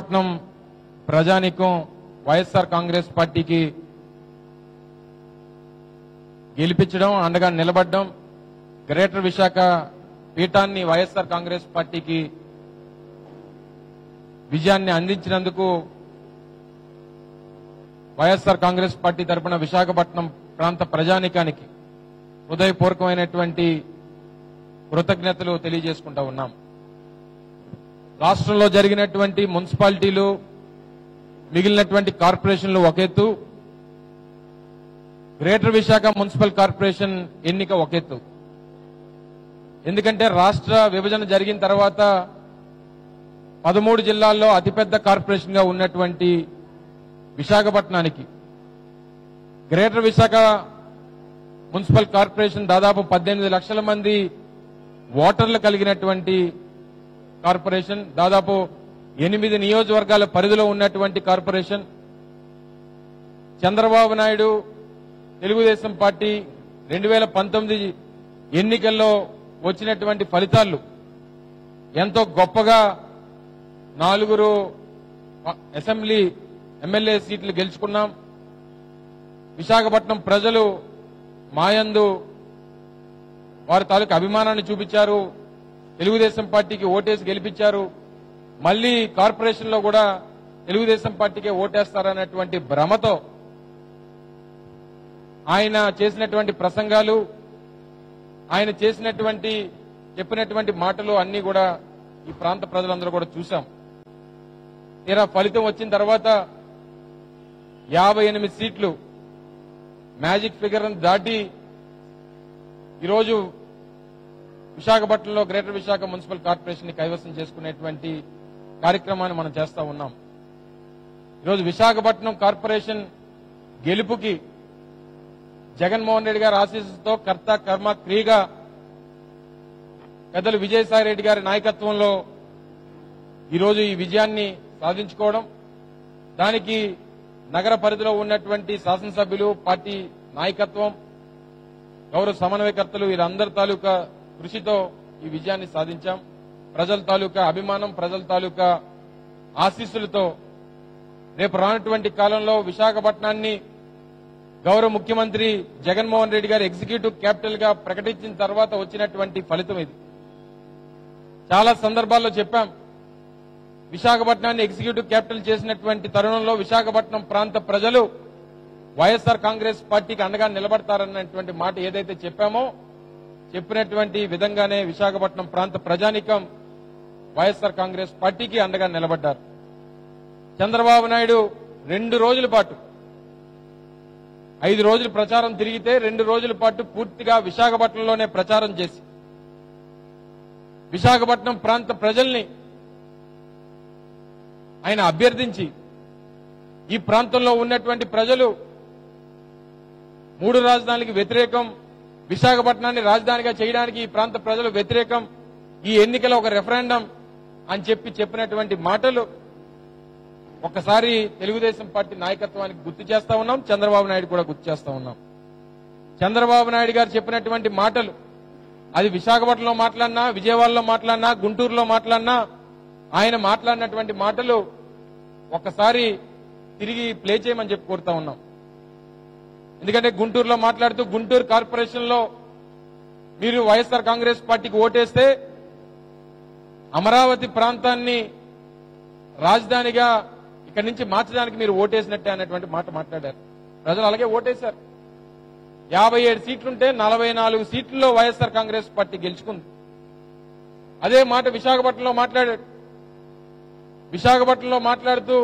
విశాఖపట్నం ప్రజానికం వైఎస్ఆర్ కాంగ్రెస్ పార్టీకి గెలిపించడం అండగా నిలబడడం గ్రేటర్ విశాఖ పీఠాన్ని వైఎస్ఆర్ కాంగ్రెస్ పార్టీకి విజయాన్ని అందించినందుకు వైఎస్ఆర్ కాంగ్రెస్ పార్టీ తరపున విశాఖపట్నం ప్రాంత ప్రజానికానికి హృదయపూర్వకమైనటువంటి కృతజ్ఞతలు తెలియజేసుకుంటా ఉన్నాం రాష్ట్రంలో జరిగినటువంటి మున్సిపాలిటీలు మిగిలినటువంటి కార్పొరేషన్లు ఒక ఎత్తు గ్రేటర్ విశాఖ మున్సిపల్ కార్పొరేషన్ ఎన్నిక ఒక ఎత్తు ఎందుకంటే రాష్ట్ర విభజన జరిగిన తర్వాత పదమూడు జిల్లాల్లో అతిపెద్ద కార్పొరేషన్ గా ఉన్నటువంటి విశాఖపట్నానికి గ్రేటర్ విశాఖ మున్సిపల్ కార్పొరేషన్ దాదాపు పద్దెనిమిది లక్షల మంది ఓటర్లు కలిగినటువంటి కార్పొరేషన్ దాదాపు ఎనిమిది నియోజకవర్గాల పరిధిలో ఉన్నటువంటి కార్పొరేషన్ చంద్రబాబు నాయుడు తెలుగుదేశం పార్టీ రెండు వేల పంతొమ్మిది ఎన్నికల్లో వచ్చినటువంటి ఫలితాలు ఎంతో గొప్పగా నాలుగురు అసెంబ్లీ ఎమ్మెల్యే సీట్లు గెలుచుకున్నాం విశాఖపట్నం ప్రజలు మాయందు వారి తాలూకు అభిమానాన్ని చూపించారు తెలుగుదేశం పార్టీకి ఓటేసి గెలిపించారు మళ్లీ కార్పొరేషన్ లో కూడా తెలుగుదేశం పార్టీకే ఓటేస్తారనేటువంటి భ్రమతో ఆయన చేసినటువంటి ప్రసంగాలు ఆయన చేసినటువంటి చెప్పినటువంటి మాటలు అన్ని కూడా ఈ ప్రాంత ప్రజలందరూ కూడా చూశాం తీరా ఫలితం వచ్చిన తర్వాత యాభై ఎనిమిది సీట్లు మ్యాజిక్ ఫిగర్ దాటి ఈరోజు విశాఖపట్నంలో గ్రేటర్ విశాఖ మున్సిపల్ కార్పొరేషన్ ని కైవసం చేసుకునేటువంటి కార్యక్రమాన్ని మనం చేస్తా ఉన్నాం ఈరోజు విశాఖపట్నం కార్పొరేషన్ గెలుపుకి జగన్మోహన్ రెడ్డి గారి ఆశీస్సుతో కర్త కర్మ క్రియగా పెద్దలు విజయసాయి రెడ్డి గారి నాయకత్వంలో ఈరోజు ఈ విజయాన్ని సాధించుకోవడం దానికి నగర పరిధిలో ఉన్నటువంటి శాసనసభ్యులు పార్టీ నాయకత్వం గౌరవ సమన్వయకర్తలు వీరందరి తాలూకా కృషితో ఈ విజయాన్ని సాధించాం ప్రజల తాలూకా అభిమానం ప్రజల తాలూకా ఆశీస్సులతో రేపు రానటువంటి కాలంలో విశాఖపట్నాన్ని గౌరవ ముఖ్యమంత్రి జగన్మోహన్ రెడ్డి గారు ఎగ్జిక్యూటివ్ క్యాపిటల్ గా ప్రకటించిన తర్వాత వచ్చినటువంటి ఫలితం ఇది చాలా సందర్భాల్లో చెప్పాం విశాఖపట్నాన్ని ఎగ్జిక్యూటివ్ క్యాపిటల్ చేసినటువంటి తరుణంలో విశాఖపట్నం ప్రాంత ప్రజలు వైఎస్ఆర్ కాంగ్రెస్ పార్టీకి అండగా నిలబడతారన్నటువంటి మాట ఏదైతే చెప్పామో చెప్పినటువంటి విధంగానే విశాఖపట్నం ప్రాంత ప్రజానికం వైఎస్ఆర్ కాంగ్రెస్ పార్టీకి అండగా నిలబడ్డారు చంద్రబాబు నాయుడు రెండు రోజుల పాటు ఐదు రోజులు ప్రచారం తిరిగితే రెండు రోజుల పాటు పూర్తిగా విశాఖపట్నంలోనే ప్రచారం చేసి విశాఖపట్నం ప్రాంత ప్రజల్ని ఆయన అభ్యర్థించి ఈ ప్రాంతంలో ఉన్నటువంటి ప్రజలు మూడు రాజధానులకి వ్యతిరేకం విశాఖపట్నాన్ని రాజధానిగా చేయడానికి ఈ ప్రాంత ప్రజలు వ్యతిరేకం ఈ ఎన్నికల ఒక రెఫరెండం అని చెప్పి చెప్పినటువంటి మాటలు ఒక్కసారి తెలుగుదేశం పార్టీ నాయకత్వానికి గుర్తు చేస్తా ఉన్నాం చంద్రబాబు నాయుడు కూడా గుర్తు చేస్తా ఉన్నాం చంద్రబాబు నాయుడు గారు చెప్పినటువంటి మాటలు అది విశాఖపట్నంలో మాట్లాడినా విజయవాడలో మాట్లాడినా గుంటూరులో మాట్లాడినా ఆయన మాట్లాడినటువంటి మాటలు ఒక్కసారి తిరిగి ప్లే చేయమని చెప్పి కోరుతా ఉన్నాం ఎందుకంటే గుంటూరులో మాట్లాడుతూ గుంటూరు కార్పొరేషన్ లో మీరు వైఎస్ఆర్ కాంగ్రెస్ పార్టీకి ఓటేస్తే అమరావతి ప్రాంతాన్ని రాజధానిగా ఇక్కడి నుంచి మార్చడానికి మీరు ఓటేసినట్టే అనేటువంటి మాట మాట్లాడారు ప్రజలు అలాగే ఓటేశారు యాభై ఏడు సీట్లుంటే నలభై నాలుగు సీట్లలో వైఎస్ఆర్ కాంగ్రెస్ పార్టీ గెలుచుకుంది అదే మాట విశాఖపట్నంలో మాట్లాడాడు విశాఖపట్నంలో మాట్లాడుతూ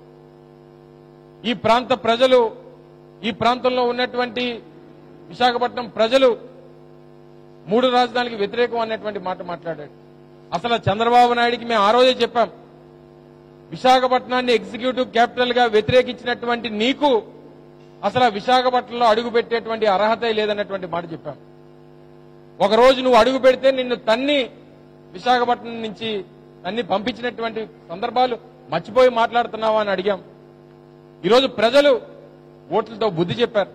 ఈ ప్రాంత ప్రజలు ఈ ప్రాంతంలో ఉన్నటువంటి విశాఖపట్నం ప్రజలు మూడు రాజధానికి వ్యతిరేకం అన్నటువంటి మాట మాట్లాడాడు అసలు చంద్రబాబు నాయుడికి మేము ఆ రోజే చెప్పాం విశాఖపట్నాన్ని ఎగ్జిక్యూటివ్ క్యాపిటల్ గా వ్యతిరేకించినటువంటి నీకు అసలు ఆ విశాఖపట్నంలో అడుగు పెట్టేటువంటి అర్హత లేదన్నటువంటి మాట చెప్పాం ఒక రోజు నువ్వు అడుగు పెడితే నిన్ను తన్ని విశాఖపట్నం నుంచి తన్ని పంపించినటువంటి సందర్భాలు మర్చిపోయి మాట్లాడుతున్నావా అని అడిగాం ఈరోజు ప్రజలు ఓట్లతో బుద్ధి చెప్పారు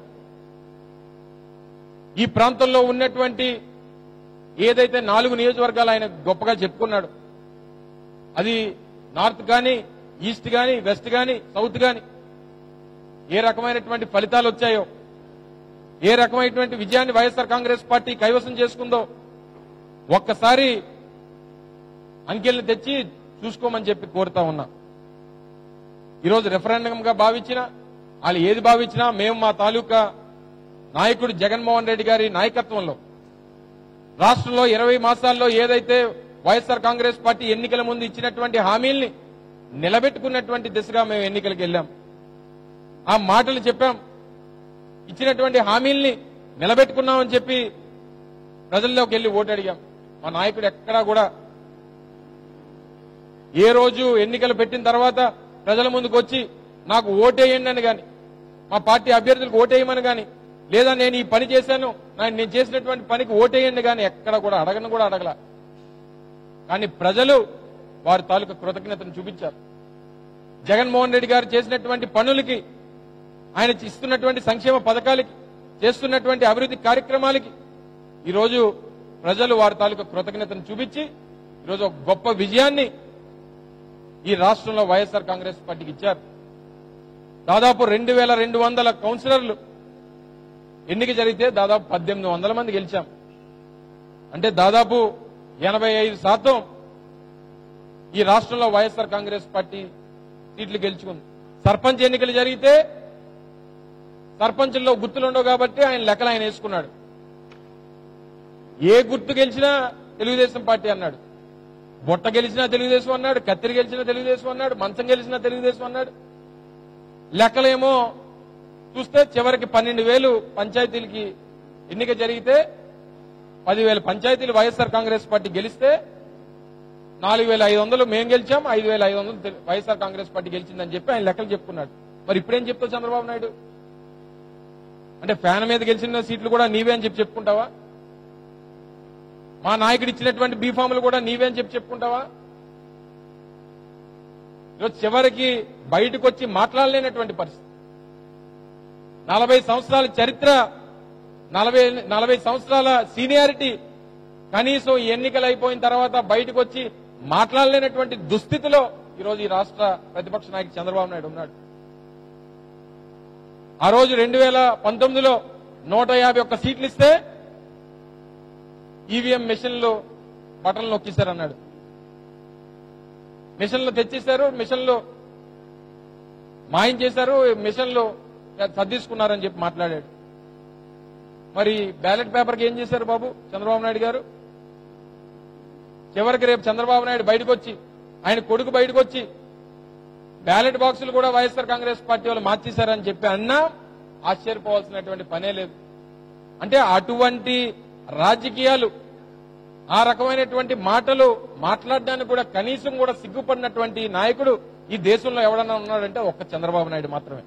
ఈ ప్రాంతంలో ఉన్నటువంటి ఏదైతే నాలుగు నియోజకవర్గాలు ఆయన గొప్పగా చెప్పుకున్నాడు అది నార్త్ కానీ ఈస్ట్ గాని వెస్ట్ గాని సౌత్ గాని ఏ రకమైనటువంటి ఫలితాలు వచ్చాయో ఏ రకమైనటువంటి విజయాన్ని వైఎస్ఆర్ కాంగ్రెస్ పార్టీ కైవసం చేసుకుందో ఒక్కసారి అంకెల్ని తెచ్చి చూసుకోమని చెప్పి కోరుతా ఉన్నా ఈరోజు రెఫరెండంగా భావించిన వాళ్ళు ఏది భావించినా మేము మా తాలూకా నాయకుడు జగన్మోహన్ రెడ్డి గారి నాయకత్వంలో రాష్ట్రంలో ఇరవై మాసాల్లో ఏదైతే వైఎస్ఆర్ కాంగ్రెస్ పార్టీ ఎన్నికల ముందు ఇచ్చినటువంటి హామీల్ని నిలబెట్టుకున్నటువంటి దిశగా మేము ఎన్నికలకు వెళ్ళాం ఆ మాటలు చెప్పాం ఇచ్చినటువంటి హామీల్ని నిలబెట్టుకున్నామని చెప్పి ప్రజల్లోకి వెళ్ళి ఓటు అడిగాం మా నాయకుడు ఎక్కడా కూడా ఏ రోజు ఎన్నికలు పెట్టిన తర్వాత ప్రజల ముందుకు వచ్చి నాకు ఓటేయండి అని గాని మా పార్టీ అభ్యర్థులకు ఓటేయమని గాని లేదా నేను ఈ పని చేశాను నా- నేను చేసినటువంటి పనికి ఓటేయండి గాని ఎక్కడ కూడా అడగను కూడా అడగల కానీ ప్రజలు వారి తాలూకు కృతజ్ఞతను చూపించారు జగన్మోహన్ రెడ్డి గారు చేసినటువంటి పనులకి ఆయన ఇస్తున్నటువంటి సంక్షేమ పథకాలకి చేస్తున్నటువంటి అభివృద్ధి కార్యక్రమాలకి ఈరోజు ప్రజలు వారి తాలూకు కృతజ్ఞతను చూపించి ఈరోజు ఒక గొప్ప విజయాన్ని ఈ రాష్ట్రంలో వైఎస్ఆర్ కాంగ్రెస్ పార్టీకి ఇచ్చారు దాదాపు రెండు వేల రెండు వందల కౌన్సిలర్లు ఎన్నిక జరిగితే దాదాపు పద్దెనిమిది వందల మంది గెలిచాం అంటే దాదాపు ఎనభై ఐదు శాతం ఈ రాష్ట్రంలో వైఎస్ఆర్ కాంగ్రెస్ పార్టీ సీట్లు గెలుచుకుంది సర్పంచ్ ఎన్నికలు జరిగితే సర్పంచుల్లో గుర్తులు ఉండవు కాబట్టి ఆయన లెక్కలు ఆయన వేసుకున్నాడు ఏ గుర్తు గెలిచినా తెలుగుదేశం పార్టీ అన్నాడు బొట్ట గెలిచినా తెలుగుదేశం అన్నాడు కత్తిరి గెలిచినా తెలుగుదేశం అన్నాడు మంచం గెలిచినా తెలుగుదేశం అన్నాడు లెక్కలేమో చూస్తే చివరికి పన్నెండు వేలు పంచాయతీలకి ఎన్నిక జరిగితే పదివేల పంచాయతీలు వైఎస్ఆర్ కాంగ్రెస్ పార్టీ గెలిస్తే నాలుగు వేల ఐదు వందలు మేము గెలిచాం ఐదు వేల ఐదు వందలు తెలు- వైఎస్ఆర్ కాంగ్రెస్ పార్టీ గెలిచిందని చెప్పి ఆయన లెక్కలు చెప్పుకున్నాడు మరి ఇప్పుడేం చెప్తావు చంద్రబాబు నాయుడు అంటే ఫ్యాన్ మీద గెలిచిన సీట్లు కూడా నీవే అని చెప్పి చెప్పుకుంటావా మా నాయకుడు ఇచ్చినటువంటి బీఫాములు కూడా నీవే అని చెప్పి చెప్పుకుంటావా ఈరోజు చివరికి బయటకు వచ్చి మాట్లాడలేనటువంటి పరిస్థితి నలభై సంవత్సరాల చరిత్ర నలభై నలభై సంవత్సరాల సీనియారిటీ కనీసం ఈ ఎన్నికలు అయిపోయిన తర్వాత బయటకు వచ్చి మాట్లాడలేనటువంటి దుస్థితిలో ఈరోజు ఈ రాష్ట్ర ప్రతిపక్ష నాయకుడు చంద్రబాబు నాయుడు ఉన్నాడు ఆ రోజు రెండు వేల పంతొమ్మిదిలో నూట యాభై ఒక్క సీట్లు ఇస్తే ఈవీఎం మిషన్లు బటన్లు నొక్కిస్తారన్నాడు మిషన్లు తెచ్చిస్తారు మిషన్లు మాయం చేశారు మిషన్లు సర్దీసుకున్నారని చెప్పి మాట్లాడాడు మరి బ్యాలెట్ పేపర్కి ఏం చేశారు బాబు చంద్రబాబు నాయుడు గారు చివరికి రేపు చంద్రబాబు నాయుడు బయటకు వచ్చి ఆయన కొడుకు బయటకు వచ్చి బ్యాలెట్ బాక్సులు కూడా వైఎస్ఆర్ కాంగ్రెస్ పార్టీ వాళ్ళు మార్చేశారని చెప్పి అన్నా ఆశ్చర్యపోవాల్సినటువంటి పనే లేదు అంటే అటువంటి రాజకీయాలు ఆ రకమైనటువంటి మాటలు మాట్లాడడానికి కూడా కనీసం కూడా సిగ్గుపడినటువంటి నాయకుడు ఈ దేశంలో ఎవడన్నా ఉన్నాడంటే ఒక్క చంద్రబాబు నాయుడు మాత్రమే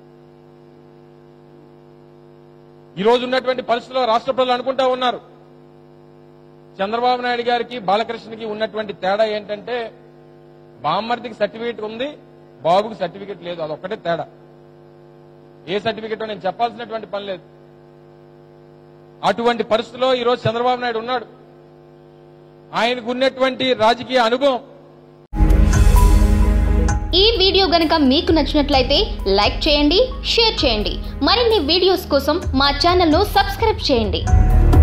ఈ రోజు ఉన్నటువంటి పరిస్థితుల్లో రాష్ట్ర ప్రజలు అనుకుంటా ఉన్నారు చంద్రబాబు నాయుడు గారికి బాలకృష్ణకి ఉన్నటువంటి తేడా ఏంటంటే బామ్మర్దికి సర్టిఫికేట్ ఉంది బాబుకి సర్టిఫికేట్ లేదు అదొక్కటే తేడా ఏ సర్టిఫికేట్ నేను చెప్పాల్సినటువంటి పని లేదు అటువంటి పరిస్థితిలో ఈ రోజు చంద్రబాబు నాయుడు ఉన్నాడు ఆయనకు ఉన్నటువంటి రాజకీయ అనుభవం ఈ వీడియో గనుక మీకు నచ్చినట్లయితే లైక్ చేయండి షేర్ చేయండి మరిన్ని వీడియోస్ కోసం మా ఛానల్ను సబ్స్క్రైబ్ చేయండి